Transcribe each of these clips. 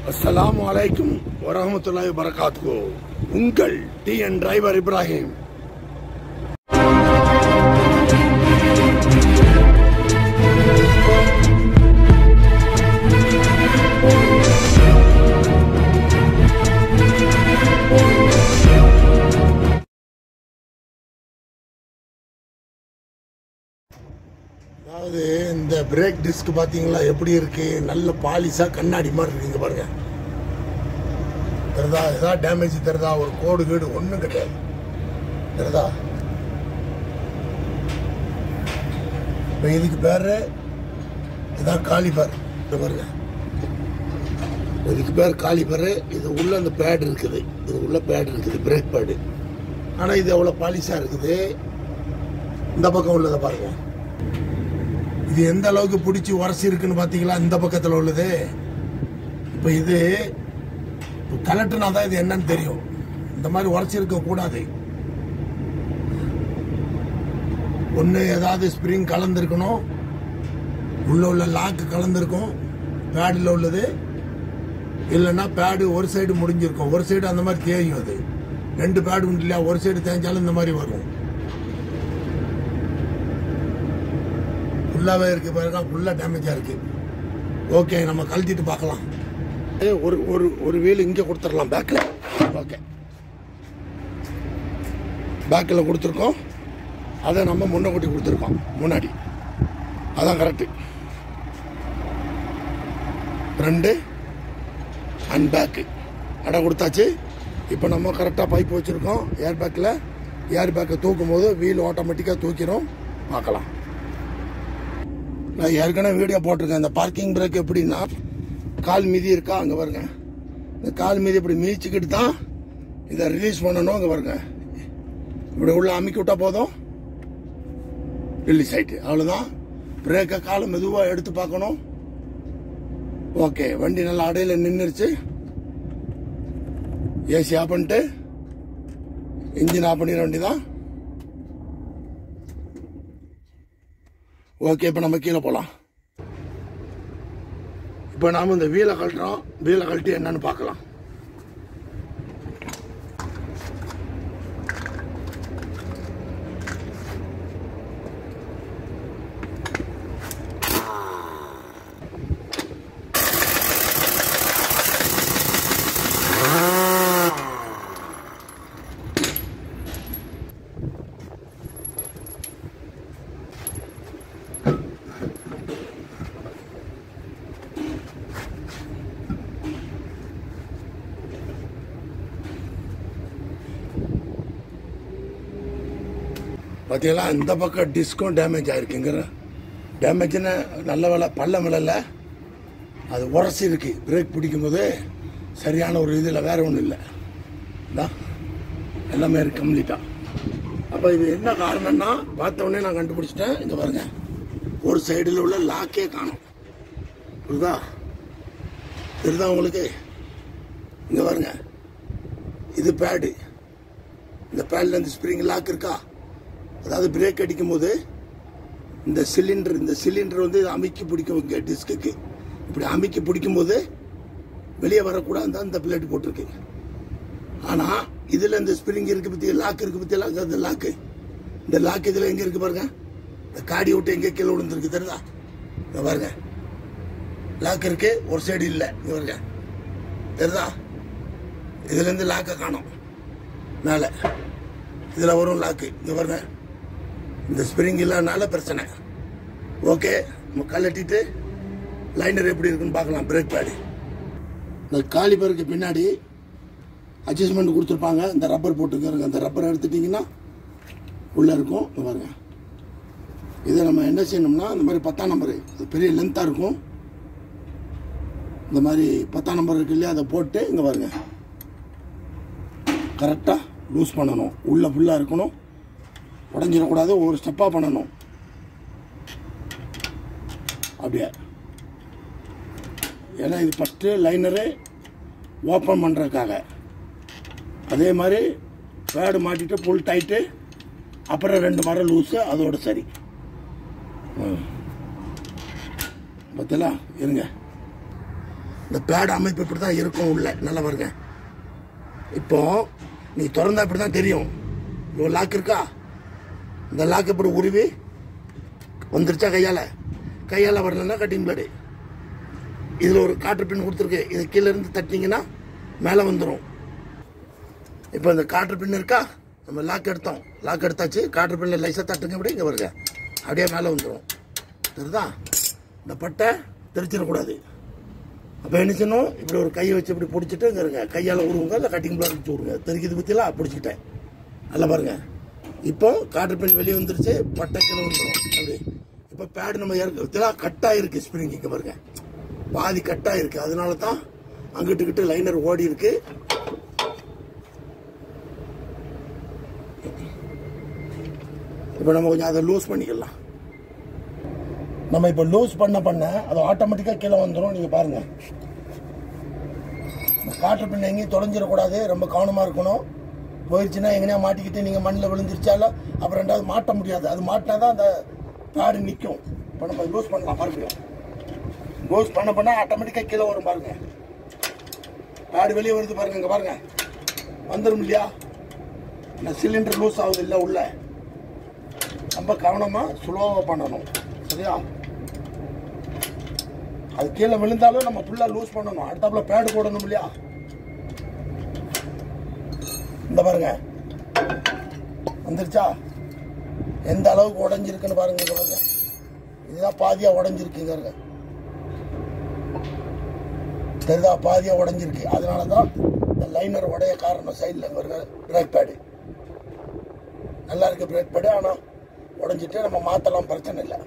அஸ்ஸலாமு அலைக்கும் வரஹமத்துல்லாஹி வரகாத்துகோ உங்கள் டி என் டிரைவர் இப்ராஹிம் அதாவது இந்த பிரேக் டிஸ்க் பாத்தீங்களா எப்படி இருக்கு நல்ல பாலிஷா கண்ணாடி மாதிரி இருக்கு இங்க பாருங்க தெரியுதா ஏதாவது டேமேஜ் தெரியுதா ஒரு கோடு கீடு ஒண்ணும் கிடையாது தெரியுதா இப்ப இதுக்கு பேரு இதான் காலிபர் இது பாருங்க இதுக்கு பேர் காலிபர் இது உள்ள அந்த பேட் இருக்குது இது உள்ள பேட் இருக்குது பிரேக் பேடு ஆனா இது எவ்வளவு பாலிஷா இருக்குது இந்த பக்கம் உள்ளதை பாருங்க இது எந்த அளவுக்கு பிடிச்சி உரசி இருக்குன்னு பாத்தீங்களா இந்த பக்கத்துல உள்ளது இப்ப இது கலட்டுனா தான் இது என்னன்னு தெரியும் இந்த மாதிரி உரசி இருக்க கூடாது ஒண்ணு ஏதாவது ஸ்ப்ரிங் கலந்துருக்கணும் உள்ள உள்ள லாக்கு கலந்துருக்கும் பேடில் உள்ளது இல்லைன்னா பேடு ஒரு சைடு முடிஞ்சிருக்கும் ஒரு சைடு அந்த மாதிரி தேயும் அது ரெண்டு பேடு உண்டு இல்லையா ஒரு சைடு தேய்ஞ்சாலும் இந்த மாதிரி வரும் ஃபுல்லாகவே இருக்கு பாருங்க ஃபுல்லாக டேமேஜாக இருக்கு ஓகே நம்ம கழட்டிட்டு பார்க்கலாம் ஏ, ஒரு ஒரு ஒரு வீல் இங்கே கொடுத்துடலாம் பேக்கில் ஓகே பேக்கில் கொடுத்துருக்கோம் அதை நம்ம முன்ன கொட்டி கொடுத்துருக்கோம் முன்னாடி அதான் கரெக்டு ரெண்டு அண்ட் பேக்கு அடை கொடுத்தாச்சு இப்போ நம்ம கரெக்டாக பைப் வச்சுருக்கோம் ஏர் பேக்கில் ஏர் பேக்கை தூக்கும் போது வீல் ஆட்டோமேட்டிக்காக தூக்கிடும் பார்க்கலாம் நான் ஏற்கனவே வீடியோ போட்டிருக்கேன் இந்த பார்க்கிங் பிரேக் எப்படின்னா கால் மீதி இருக்கா அங்கே பாருங்க இந்த கால் மீதி இப்படி மீச்சிக்கிட்டு தான் இதை ரிலீஸ் பண்ணணும் அங்கே பாருங்க இப்படி உள்ள அமுக்கி விட்டா போதும் ரிலீஸ் ஆயிட்டு அவ்வளோதான் பிரேக்கை காலை மெதுவாக எடுத்து பார்க்கணும் ஓகே வண்டி நல்லா அடையில நின்றுச்சு ஏசி ஆஃப் பண்ணிட்டு இன்ஜின் ஆஃப் பண்ணிட வேண்டியதான் ஓகே இப்போ நம்ம கீழே போகலாம் இப்போ நாம இந்த வீலை கழட்டுறோம் வீலை கழட்டி என்னன்னு பார்க்கலாம் பார்த்தீங்களா இந்த பக்கம் டிஸ்கும் டேமேஜ் ஆயிருக்குங்கிற டேமேஜ்னு நல்ல வேலை பள்ளம் விழல அது உரசி இருக்கு பிரேக் பிடிக்கும் போது சரியான ஒரு இதில் வேற ஒன்றும் இல்லை இதான் எல்லாமே இருக்கு கம்ப்ளீட்டா அப்போ இது என்ன காரணம்னா பார்த்த உடனே நான் கண்டுபிடிச்சிட்டேன் இங்க பாருங்க ஒரு சைடில் உள்ள லாக்கே காணும் புரியுதா தெரியுதா உங்களுக்கு இங்க பாருங்க இது பேடு இந்த பேட்ல இந்த ஸ்ப்ரிங் லாக் இருக்கா அதாவது பிரேக் அடிக்கும் போது இந்த சிலிண்டர் இந்த சிலிண்டர் வந்து இதை அமுக்கி பிடிக்கும் டிஸ்க்கு இப்படி அமுக்கி பிடிக்கும் போது வெளியே வரக்கூடாது தான் இந்த பிளேட் போட்டிருக்கு ஆனா இதுல இந்த ஸ்ப்ரிங் இருக்கு பத்தி லாக் இருக்கு பத்தி லாக் அந்த லாக்கு இந்த லாக் இதுல எங்க இருக்கு பாருங்க இந்த காடி விட்டு எங்க கீழே விழுந்திருக்கு தெரியுதா இங்க பாருங்க லாக் இருக்கு ஒரு சைடு இல்ல இங்க பாருங்க தெரியுதா இதுல இருந்து லாக்கை காணும் மேல இதுல வரும் லாக்கு இங்க பாருங்க இந்த ஸ்ப்ரிங் இல்லாதனால பிரச்சனை ஓகே நம்ம கழட்டிட்டு லைனர் எப்படி இருக்குன்னு பார்க்கலாம் பிரேக் பேடு இந்த காலிபருக்கு பின்னாடி அட்ஜஸ்ட்மெண்ட் கொடுத்துருப்பாங்க இந்த ரப்பர் போட்டுக்கிறங்க அந்த ரப்பர் எடுத்துட்டிங்கன்னா உள்ளே இருக்கும் இங்க பாருங்க இதை நம்ம என்ன செய்யணும்னா இந்த மாதிரி பத்தாம் நம்பரு இது பெரிய லென்த்தாக இருக்கும் இந்த மாதிரி பத்தாம் நம்பர் இருக்கு இல்லையா அதை போட்டு இங்கே பாருங்க கரெக்டாக லூஸ் பண்ணணும் உள்ள ஃபுல்லாக இருக்கணும் உடஞ்சிடக்கூடாது ஒரு ஸ்டெப்பாக பண்ணணும் அப்படியே ஏன்னா இது ஃபஸ்ட்டு லைனரு ஓப்பன் பண்ணுறதுக்காக அதே மாதிரி பேடு மாட்டிட்டு ஃபுல் டைட்டு அப்புறம் ரெண்டு மரம் லூஸு அதோட சரி ம். பார்த்தீங்களா இருங்க இந்த பேட் அமைப்பு இப்படி தான் இருக்கும் உள்ள நல்லா பாருங்க இப்போ நீ திறந்தா இப்படி தான் தெரியும் இவ்வளோ லாக் இருக்கா இந்த லாக் இப்படி உருவி வந்துருச்சா கையால் கையால் வரலன்னா கட்டிங் பிளேடு இதில் ஒரு காற்று பின் கொடுத்துருக்கு இது கீழே இருந்து தட்டிங்கன்னா மேலே வந்துடும் இப்போ இந்த காற்று பின் இருக்கா நம்ம லாக் எடுத்தோம் லாக் எடுத்தாச்சு காற்று பின்னில் லைஸாக தட்டுங்க இப்படி இங்கே வருங்க அப்படியே மேலே வந்துடும் தெரியுதா இந்த பட்டை தெரிச்சிடக்கூடாது அப்போ என்ன செய்யணும் இப்படி ஒரு கையை வச்சு இப்படி பிடிச்சிட்டு இங்கே இருங்க கையால் உருவுங்க இல்லை கட்டிங் பிளாக் வச்சு விடுங்க தெரிக்கிறது பற்றிலாம் பிடிச்சிக்கிட்டேன் நல்லா பாருங்க இப்போ காற்று பின் வெளியே வந்துருச்சு பட்டை கீழே வந்துடும் அப்படி இப்போ பேடு நம்ம இறக்க கட்டாக இருக்கு ஸ்ப்ரிங் இங்கே பாருங்க பாதி கட்டாக இருக்கு அதனால தான் அங்கிட்டு கிட்ட லைனர் ஓடி இருக்கு இப்போ நம்ம கொஞ்சம் அதை லூஸ் பண்ணிக்கலாம் நம்ம இப்போ லூஸ் பண்ண பண்ண அது ஆட்டோமேட்டிக்காக கீழே வந்துடும் நீங்கள் பாருங்க இந்த காற்று பின்ன எங்கேயும் தொலைஞ்சிடக்கூடாது ரொம்ப கவனமாக இருக்கணும் போயிடுச்சுன்னா எங்கேயா மாட்டிக்கிட்டு நீங்கள் மண்ணில் விழுந்துருச்சாலும் அப்புறம் ரெண்டாவது மாட்ட முடியாது அது மாட்டினா தான் அந்த பேடு நிற்கும் இப்போ நம்ம லூஸ் பண்ணலாம் மறுபடியும் லூஸ் பண்ண பண்ண ஆட்டோமேட்டிக்காக கீழே வரும் பாருங்க பேடு வெளியே வருது பாருங்க இங்கே பாருங்க வந்துடும் இல்லையா இந்த சிலிண்டர் லூஸ் ஆகுது இல்லை உள்ள ரொம்ப கவனமாக ஸ்லோவாக பண்ணணும் சரியா அது கீழே விழுந்தாலும் நம்ம ஃபுல்லாக லூஸ் பண்ணணும் அடுத்தாப்புல பேடு போடணும் இல்லையா இந்த பாருங்க வந்துருச்சா எந்த அளவுக்கு உடஞ்சிருக்குன்னு பாருங்க இங்க பாருங்க இதுதான் பாதியா உடஞ்சிருக்குங்க இருங்க தெரியுதா பாதியா உடஞ்சிருக்கு அதனால தான் இந்த லைனர் உடைய காரணம் சைடில் பாருங்க பிரேக் பேடு நல்லா இருக்கு பிரேக் பேடு ஆனால் உடஞ்சிட்டு நம்ம மாற்றலாம் பிரச்சனை இல்லை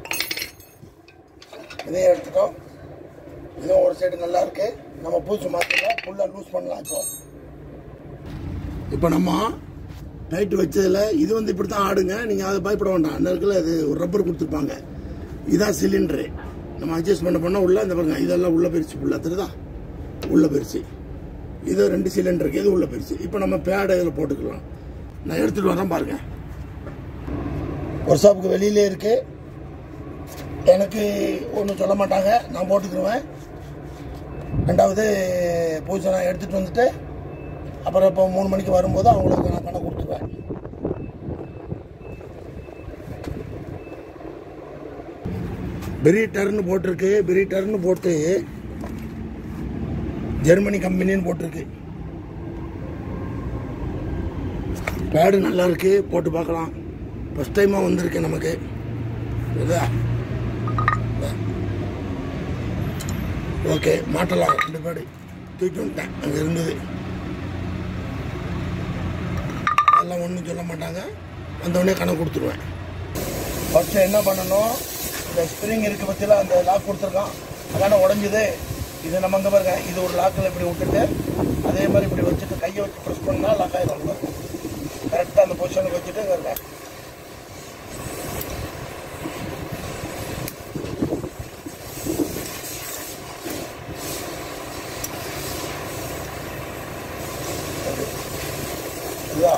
இதையும் எடுத்துட்டோம் இதுவும் ஒரு சைடு நல்லா இருக்கு நம்ம பூச்சி மாற்றலாம் ஃபுல்லாக லூஸ் பண்ணலாம் இப்போ இப்போ நம்ம டைட் வச்சதில் இது வந்து இப்படி தான் ஆடுங்க நீங்கள் அதை பயப்பட வேண்டாம் அந்த இடத்துல இது ஒரு ரப்பர் கொடுத்துருப்பாங்க இதான் சிலிண்டரு நம்ம அட்ஜஸ்ட் பண்ண பண்ணால் உள்ள இந்த பாருங்க இதெல்லாம் உள்ள போயிருச்சு ஃபுல்லாக தெரியுதா உள்ள போயிருச்சு இது ரெண்டு சிலிண்டருக்கு இது உள்ள போயிருச்சு இப்போ நம்ம பேடை இதில் போட்டுக்கலாம் நான் எடுத்துகிட்டு வரேன் பாருங்க ஒர்க் ஷாப்புக்கு வெளியிலே இருக்கு எனக்கு ஒன்றும் சொல்ல மாட்டாங்க நான் போட்டுக்கிடுவேன் ரெண்டாவது பூஜை நான் எடுத்துகிட்டு வந்துட்டு அப்புறம் இப்போ மூணு மணிக்கு வரும்போது அவங்களுக்கு நான் கணக்கு கொடுத்துருவேன் பெரிட்டர்னு போட்டிருக்கு பெரிட்டர்னு போட்டு ஜெர்மனி கம்பெனின்னு போட்டிருக்கு பேடு நல்லா இருக்கு போட்டு பார்க்கலாம் ஃபஸ்ட் டைமாக வந்திருக்கு நமக்கு இதா ஓகே மாட்டலாம் ரெண்டு பேடு தூக்கி வந்துட்டேன் அங்கே இருந்தது அதெல்லாம் ஒன்றும் சொல்ல மாட்டாங்க வந்தவொடனே கணக்கு கொடுத்துருவேன் ஃபஸ்ட்டு என்ன பண்ணணும் இந்த ஸ்ப்ரிங் இருக்கு பற்றியில் அந்த லாக் கொடுத்துருக்கான் அதான உடஞ்சுது இது நம்ம இங்கே பாருங்க இது ஒரு லாக்கில் இப்படி விட்டுட்டு அதே மாதிரி இப்படி வச்சுட்டு கையை வச்சு ப்ரெஸ் பண்ணால் லாக் ஆயிடும் கரெக்டாக அந்த பொசிஷனுக்கு வச்சுட்டு இங்கே இருங்க இதா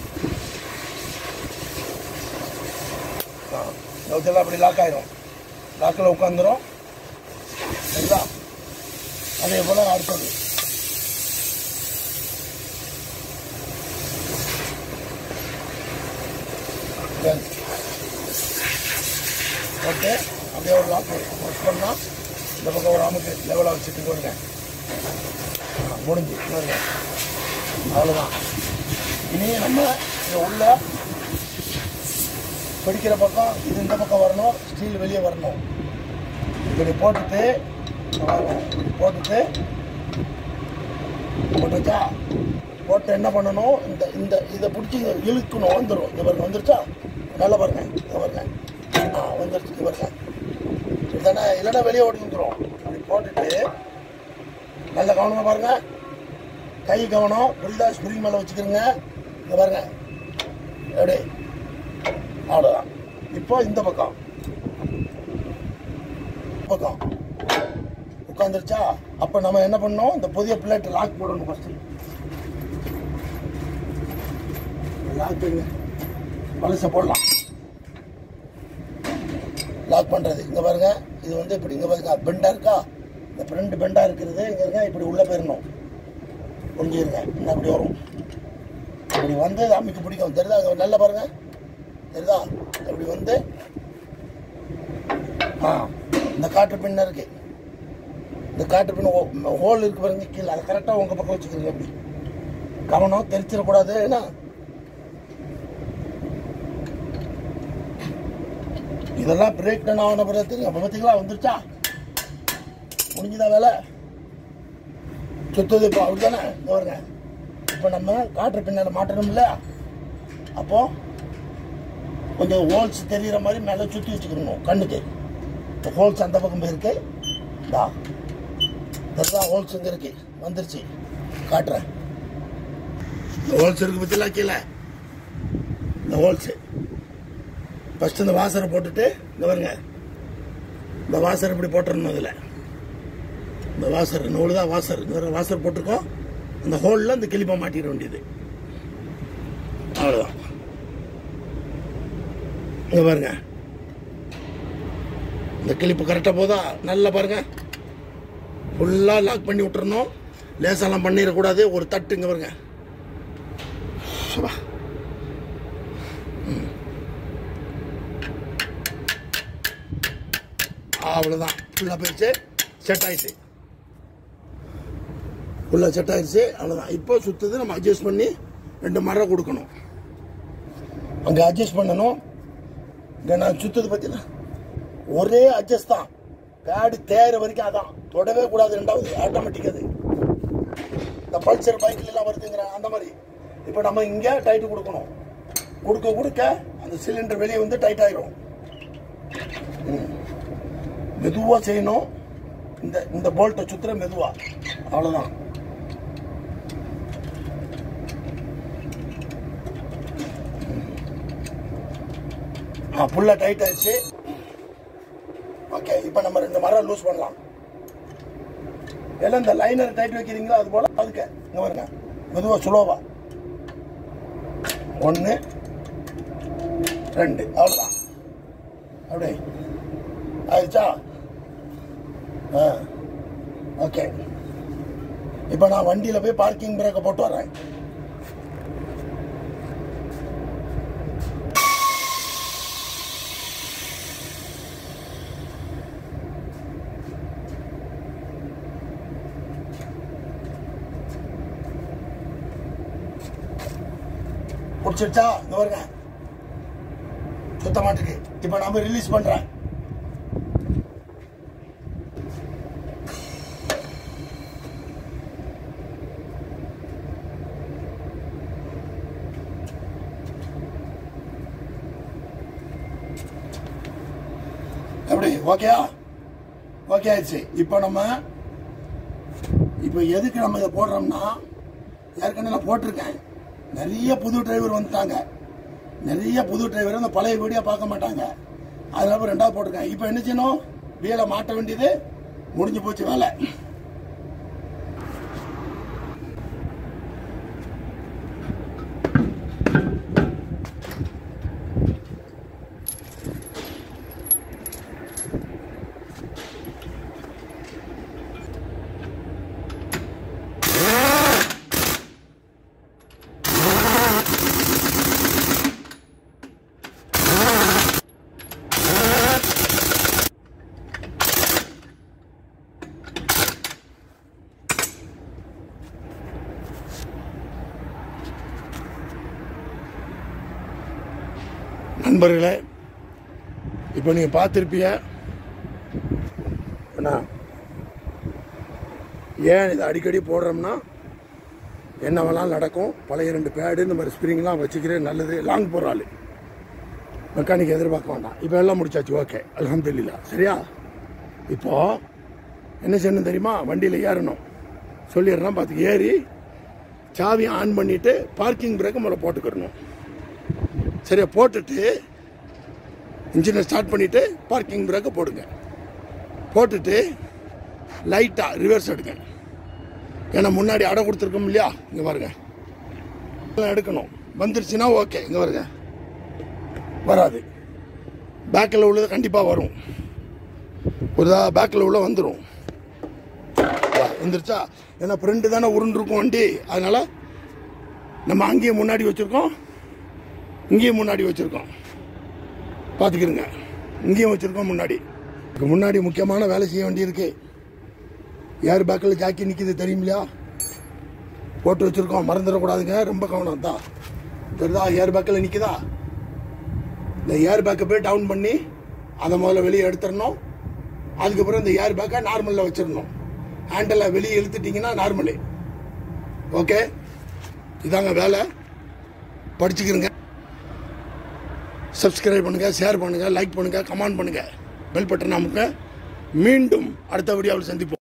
நோச்செல்லாம் அப்படி லாக் ஆயிரும் லாக்கில் உட்காந்துரும் சரிதா அதே போல் அடுத்தது Done. ஓகே அப்படியே ஒரு லாக் ஒர்க் பண்ணால் இந்த பக்கம் ஒரு அமுக்கு லெவலாக வச்சுட்டு போடுங்க ஆ, முடிஞ்சு பாருங்க அவ்வளோதான் இனி நம்ம இங்க உள்ள பிடிக்கிற பக்கம் இது இந்த பக்கம் வரணும் ஸ்டீல் வெளியே வரணும் இப்படி போட்டுட்டு இங்க பாருங்க, இப்படி போட்டுட்டு போட்டுச்சா போட்டு என்ன பண்ணணும் இந்த இந்த இதை பிடிச்சி இழுக்கணும் வந்துடும் இது பாருங்க வந்துருச்சா நல்லா பாருங்க இதை பாருங்க ஆ வந்துருச்சு இது பாருங்க இதுதானே இல்லைன்னா வெளியே ஓடி வந்துடும் அப்படி போட்டுட்டு நல்ல கவனமாக பாருங்க கை கவனம் ஃபுல்லாக ஸ்ப்ரிங் மேலே வச்சுக்கிறோங்க இங்க பாருங்க எப்படி அவ்வளோதான் இப்போ இந்த பக்கம் பக்கம் உட்காந்துருச்சா அப்போ நம்ம என்ன பண்ணோம் இந்த புதிய பிளேட் லாக் போடணும் ஃபஸ்ட்டு லாக் பழச போடலாம் லாக் பண்ணுறது இங்கே பாருங்க இது வந்து இப்படி இங்கே பாருங்க பெண்டாக இருக்கா இந்த ஃப்ரண்ட் பெண்டாக இருக்கிறது இங்கே இருக்க இப்படி உள்ளே போயிடணும் புரிஞ்சுருங்க இன்னும் அப்படி வரும் இப்படி வந்து அம்மிக்கு பிடிக்கும் தெரியுதா அது நல்லா பாருங்க தெரியுதா இப்படி வந்து ஆ இந்த காற்று பின்ன இருக்கு இந்த காற்று பின்ன ஹோல் இருக்கு பாருங்க கீழே அதை கரெக்டாக உங்கள் பக்கம் வச்சுக்கிறீங்க அப்படி கவனம் தெரிச்சிடக்கூடாது ஏன்னா இதெல்லாம் பிரேக் டவுன் ஆன பிறகு தெரியும் அப்போ பார்த்தீங்களா வந்துருச்சா முடிஞ்சுதா வேலை சுத்தது இப்போ அப்படிதானே இந்த பாருங்க இப்போ நம்ம காற்று பின்னால் மாட்டணும்ல அப்போ கொஞ்சம் ஹோல்ஸ் தெரிகிற மாதிரி மேலே சுற்றி வச்சுக்கணும் கண்ணுக்கு இப்போ ஹோல்ஸ் அந்த பக்கம் போயிருக்கு இந்தா இதெல்லாம் ஹோல்ஸ் இங்கே இருக்கு வந்துருச்சு காட்டுறேன் இந்த ஹோல்ஸ் இருக்கு பற்றிலாம் கீழே இந்த ஹோல்ஸு ஃபஸ்ட்டு இந்த வாசரை போட்டுட்டு இந்த பாருங்க இந்த வாசர் இப்படி போட்டுறணும் இதில் இந்த வாசர் நூறு தான் வாசர் இந்த வாசர் போட்டிருக்கோம் அந்த ஹோலில் இந்த கிளிப்பை மாட்டிட வேண்டியது அவ்வளோதான் இங்கே பாருங்க இந்த கிளிப்பு கரெக்டாக போதா நல்லா பாருங்க ஃபுல்லாக லாக் பண்ணி விட்டுறணும் லேசாலாம் பண்ணிடக்கூடாது ஒரு தட்டு இங்கே பாருங்க சுபா. ம். அவ்வளோதான் ஃபுல்லாக போயிடுச்சு செட் ஆயிடுச்சு ஃபுல்லாக செட் ஆயிடுச்சு அவ்வளோதான் இப்போ சுற்றுது நம்ம அட்ஜஸ்ட் பண்ணி ரெண்டு மரம் கொடுக்கணும் அங்கே அட்ஜஸ்ட் பண்ணணும் இங்கே நான் சுற்றுது பார்த்தீங்கன்னா ஒரே அட்ஜஸ்ட் தான் பேடு தேர வரைக்கும் அதான் தொடவே கூடாது ரெண்டாவது ஆட்டோமேட்டிக் அது இந்த பல்சர் பைக்ல எல்லாம் வருதுங்கிற அந்த மாதிரி இப்போ நம்ம இங்கே டைட்டு கொடுக்கணும் கொடுக்க கொடுக்க அந்த சிலிண்டர் வெளியே வந்து டைட் ஆயிரும் மெதுவாக செய்யணும் இந்த இந்த போல்ட்டை சுத்துற மெதுவா அவ்வளோதான் ஆ ஃபுல்லாக டைட் ஆயிடுச்சு ஓகே இப்போ நம்ம ரெண்டு மரம் லூஸ் பண்ணலாம் எல்லாம் இந்த லைனர் டைட் வைக்கிறீங்களோ அது போல அதுக்கு இங்கே பாருங்க மெதுவாக சுலோவா ஒன்று ரெண்டு அவ்வளோதான் அப்படியே ஆயிடுச்சா ஆ ஓகே இப்போ நான் வண்டியில் போய் பார்க்கிங் பிரேக்கை போட்டு வரேன் பிடிச்சிருச்சா இந்த பாருங்க சுத்த மாட்டுக்கு இப்போ நாம ரிலீஸ் பண்றேன் எப்படி ஓகேயா ஓகே ஆயிடுச்சு இப்போ நம்ம இப்போ எதுக்கு நம்ம இதை போடுறோம்னா ஏற்கனவே நான் போட்டிருக்கேன் நிறைய புது டிரைவர் வந்துட்டாங்க நிறைய புது டிரைவர் அந்த பழைய வீடியோ பார்க்க மாட்டாங்க அதனால ரெண்டாவது போட்டிருக்கேன் இப்போ என்ன செய்யணும் வீலை மாட்ட வேண்டியது முடிஞ்சு போச்சு வேலை நண்பர்களே இப்போ நீங்கள் பார்த்துருப்பிய என்ன ஏன் இதை அடிக்கடி போடுறோம்னா என்ன வேணாலும் நடக்கும் பழைய ரெண்டு பேடு இந்த மாதிரி ஸ்ப்ரிங்லாம் வச்சுக்கிறேன் நல்லது லாங் போகிற ஆள் மெக்கானிக் எதிர்பார்க்க வேண்டாம் இப்போ எல்லாம் முடிச்சாச்சு ஓகே அல்ஹம்துலில்லா சரியா இப்போ என்ன செய்யணும் தெரியுமா வண்டியில் ஏறணும் சொல்லிடுறேன் பார்த்து ஏறி சாவி ஆன் பண்ணிட்டு பார்க்கிங் பிரேக்கை முதல்ல போட்டுக்கிடணும் சரியா போட்டுட்டு இன்ஜினை ஸ்டார்ட் பண்ணிட்டு பார்க்கிங் பிரேக்கை போடுங்க போட்டுட்டு லைட்டாக ரிவர்ஸ் எடுங்க ஏன்னா முன்னாடி அடை கொடுத்துருக்கோம் இல்லையா இங்கே பாருங்க இதெல்லாம் எடுக்கணும் வந்துருச்சுன்னா ஓகே இங்கே பாருங்க வராது பேக்கில் உள்ளது கண்டிப்பாக வரும் ஒரு பேக்கில் உள்ள வந்துடும் வந்துருச்சா ஏன்னா ஃப்ரெண்டு தானே உருண்டுருக்கும் வண்டி அதனால நம்ம அங்கேயும் முன்னாடி வச்சுருக்கோம் இங்கேயும் முன்னாடி வச்சுருக்கோம் பார்த்துக்கிருங்க இங்கேயும் வச்சுருக்கோம் முன்னாடி இதுக்கு முன்னாடி முக்கியமான வேலை செய்ய வேண்டியிருக்கு ஏர் பேக்கில் ஜாக்கி நிற்கிது தெரியுமில்லையா போட்டு வச்சுருக்கோம் மறந்துடக்கூடாதுங்க ரொம்ப கவனம் தான் தெரியுதா ஏர் பேக்கில் நிற்குதா இந்த ஏர் பேக்கை போய் டவுன் பண்ணி அதை முதல்ல வெளியே எடுத்துடணும் அதுக்கப்புறம் இந்த ஏர் பேக்கை நார்மலில் வச்சிடணும் ஹேண்டலை வெளியே இழுத்துட்டிங்கன்னா நார்மலு ஓகே இதாங்க வேலை படிச்சுக்கிறங்க சப்ஸ்கிரைப் பண்ணுங்கள் ஷேர் பண்ணுங்கள் லைக் பண்ணுங்கள் கமெண்ட் பண்ணுங்கள் பெல் பட்டன் அமுக்க மீண்டும் அடுத்த வீடியோவில் சந்திப்போம்